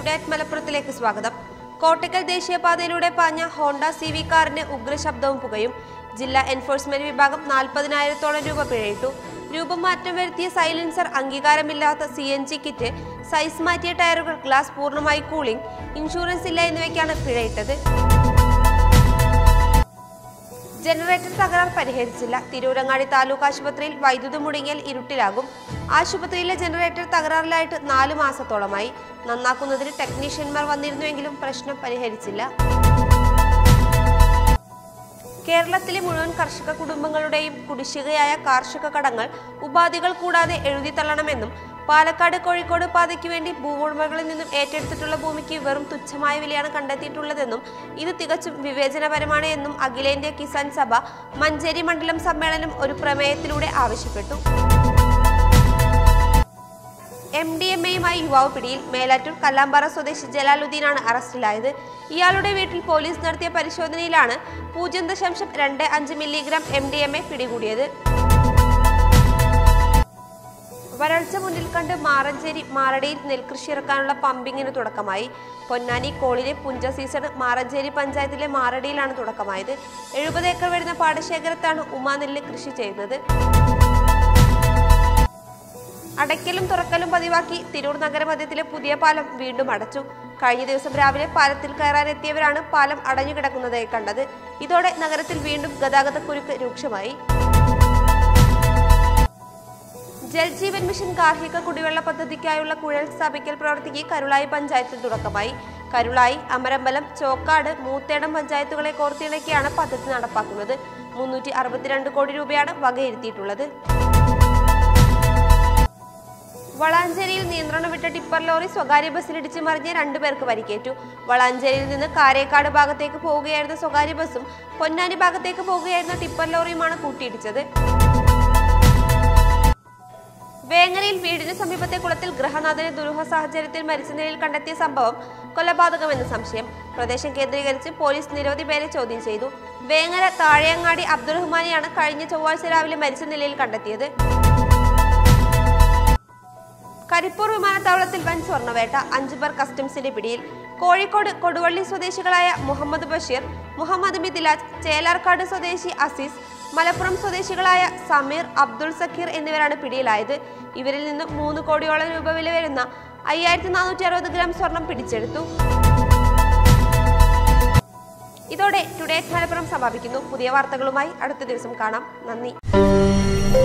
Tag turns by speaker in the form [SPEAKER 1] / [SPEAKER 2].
[SPEAKER 1] ടുഡേറ്റ് മലപ്പുറത്തിലേക്ക് സ്വാഗതം കോട്ടക്കൽ ദേശീയപാതയിലൂടെ പാഞ്ഞ ഹോണ്ട സി വി കാറിന് ഉഗ്രശബ്ദവും പുകയും ജില്ലാ എൻഫോഴ്സ്മെന്റ് വിഭാഗം നാൽപ്പതിനായിരത്തോളം രൂപ പിഴയിട്ടു രൂപം മാറ്റം വരുത്തിയ സൈലൻസർ അംഗീകാരമില്ലാത്ത C N G kit size മാറ്റിയ ടയറുകൾ ഗ്ലാസ് പൂർണ്ണമായി കൂളിംഗ് ഇൻഷുറൻസ് ഇല്ല എന്നിവയ്ക്കാണ് പിഴയിട്ടത് ജനറേറ്റർ തകരാർ പരിഹരിച്ചില്ല തിരൂരങ്ങാടി താലൂക്ക് ആശുപത്രിയിൽ വൈദ്യുതി മുടങ്ങിയാൽ ഇരുട്ടിലാകും ആശുപത്രിയിലെ ജനറേറ്റർ തകരാറിലായിട്ട് നാലു മാസത്തോളമായി നന്നാക്കുന്നതിന് ടെക്നീഷ്യന്മാർ വന്നിരുന്നുവെങ്കിലും പ്രശ്നം പരിഹരിച്ചില്ല കേരളത്തിലെ മുഴുവൻ കർഷക കുടുംബങ്ങളുടെയും കുടിശ്ശികയായ കാർഷിക കടങ്ങൾ ഉപാധികൾ കൂടാതെ എഴുതി തള്ളണമെന്നും പാലക്കാട് കോഴിക്കോട് പാതയ്ക്ക് വേണ്ടി ഭൂവുടമകളിൽ നിന്നും ഏറ്റെടുത്തിട്ടുള്ള ഭൂമിക്ക് വെറും തുച്ഛമായ വിലയാണ് കണ്ടെത്തിയിട്ടുള്ളതെന്നും ഇത് തികച്ചും വിവേചനപരമാണ് എന്നും അഖിലേന്ത്യാ കിസാൻ സഭ മഞ്ചേരി മണ്ഡലം സമ്മേളനം ഒരു പ്രമേയത്തിലൂടെ ആവശ്യപ്പെട്ടു എം ഡി എം എയുമായി യുവാവ് പിടിയിൽ മേലാറ്റൂർ കല്ലാമ്പാറ സ്വദേശി ജലാലുദ്ദീനാണ് അറസ്റ്റിലായത് ഇയാളുടെ വീട്ടിൽ പോലീസ് നടത്തിയ പരിശോധനയിലാണ് പൂജ്യം ദശാംശം രണ്ട് അഞ്ച് milligram M D M A പിടികൂടിയത് വരൾച്ച മുന്നിൽ കണ്ട് മാറഞ്ചേരി മാറടിയിൽ നെൽകൃഷി ഇറക്കാനുള്ള പമ്പിങ്ങിന് തുടക്കമായി പൊന്നാനി കോളിലെ പുഞ്ച സീസൺ മാറഞ്ചേരി പഞ്ചായത്തിലെ മാറടിയിലാണ് തുടക്കമായത് എഴുപത് ഏക്കർ വരുന്ന പാടശേഖരത്താണ് ഉമാ നെല്ല് കൃഷി ചെയ്യുന്നത് അടയ്ക്കലും തുറക്കലും പതിവാക്കി തിരൂർ നഗരമധ്യത്തിലെ പുതിയ പാലം വീണ്ടും അടച്ചു കഴിഞ്ഞ ദിവസം രാവിലെ പാലത്തിൽ കയറാനെത്തിയവരാണ് പാലം അടഞ്ഞു കിടക്കുന്നതായി കണ്ടത് ഇതോടെ നഗരത്തിൽ വീണ്ടും ഗതാഗതക്കുരുക്ക് രൂക്ഷമായി ജൽജീവൻ മിഷൻ ഗാർഹിക കുടിവെള്ള പദ്ധതിക്കായുള്ള കുഴൽ സ്ഥാപിക്കൽ പ്രവൃത്തിക്ക് കരുളായി പഞ്ചായത്തിൽ തുടക്കമായി കരുളായി അമരമ്പലം ചോക്കാട് മൂത്തേടം പഞ്ചായത്തുകളെ കോർത്തിണക്കിയാണ് പദ്ധതി നടപ്പാക്കുന്നത് മുന്നൂറ്റി അറുപത്തിരണ്ട് കോടി രൂപയാണ് വകയിരുത്തിയിട്ടുള്ളത് വളാഞ്ചേരിയിൽ നിയന്ത്രണം വിട്ട ടിപ്പർ ലോറി സ്വകാര്യ ബസ്സിലിടിച്ച് മറിഞ്ഞ് രണ്ടുപേർക്ക് പരിക്കേറ്റു വളാഞ്ചേരിയിൽ നിന്ന് കാരേക്കാട് ഭാഗത്തേക്ക് പോവുകയായിരുന്ന സ്വകാര്യ ബസ്സും പൊന്നാനി ഭാഗത്തേക്ക് പോവുകയായിരുന്ന ടിപ്പർ ലോറിയുമാണ് കൂട്ടിയിടിച്ചത് വേങ്ങരയിൽ വീടിന് സമീപത്തെ കുളത്തിൽ ഗൃഹനാഥനെ ദുരൂഹ സാഹചര്യത്തിൽ മരിച്ച നിലയിൽ കണ്ടെത്തിയ സംഭവം കൊലപാതകമെന്ന് സംശയം പ്രദേശം കേന്ദ്രീകരിച്ച് പോലീസ് നിരവധി പേരെ ചോദ്യം ചെയ്തു വേങ്ങര താഴെയങ്ങാടി അബ്ദുറഹ്മാനെയാണ് കഴിഞ്ഞ ചൊവ്വാഴ്ച രാവിലെ മരിച്ച നിലയിൽ കണ്ടെത്തിയത് കരിപ്പൂർ വിമാനത്താവളത്തിൽ വൻ സ്വർണ്ണവേട്ട അഞ്ചു പേർ കസ്റ്റംസിന്റെ പിടിയിൽ കോഴിക്കോട് കൊടുവള്ളി സ്വദേശികളായ മുഹമ്മദ് ബഷീർ മുഹമ്മദ് മിഥിലാജ് ചേലാർക്കാട് സ്വദേശി അസീസ് മലപ്പുറം സ്വദേശികളായ സമീർ അബ്ദുൾ സക്കീർ എന്നിവരാണ് പിടിയിലായത് ഇവരിൽ നിന്ന് മൂന്ന് കോടിയോളം രൂപ വില വരുന്ന അയ്യായിരത്തി നാനൂറ്റി അറുപത് ഗ്രാം സ്വർണം പിടിച്ചെടുത്തു ഇതോടെ ടുഡേ മലപ്പുറം സമാപിക്കുന്നു പുതിയ വാർത്തകളുമായി അടുത്ത ദിവസം കാണാം നന്ദി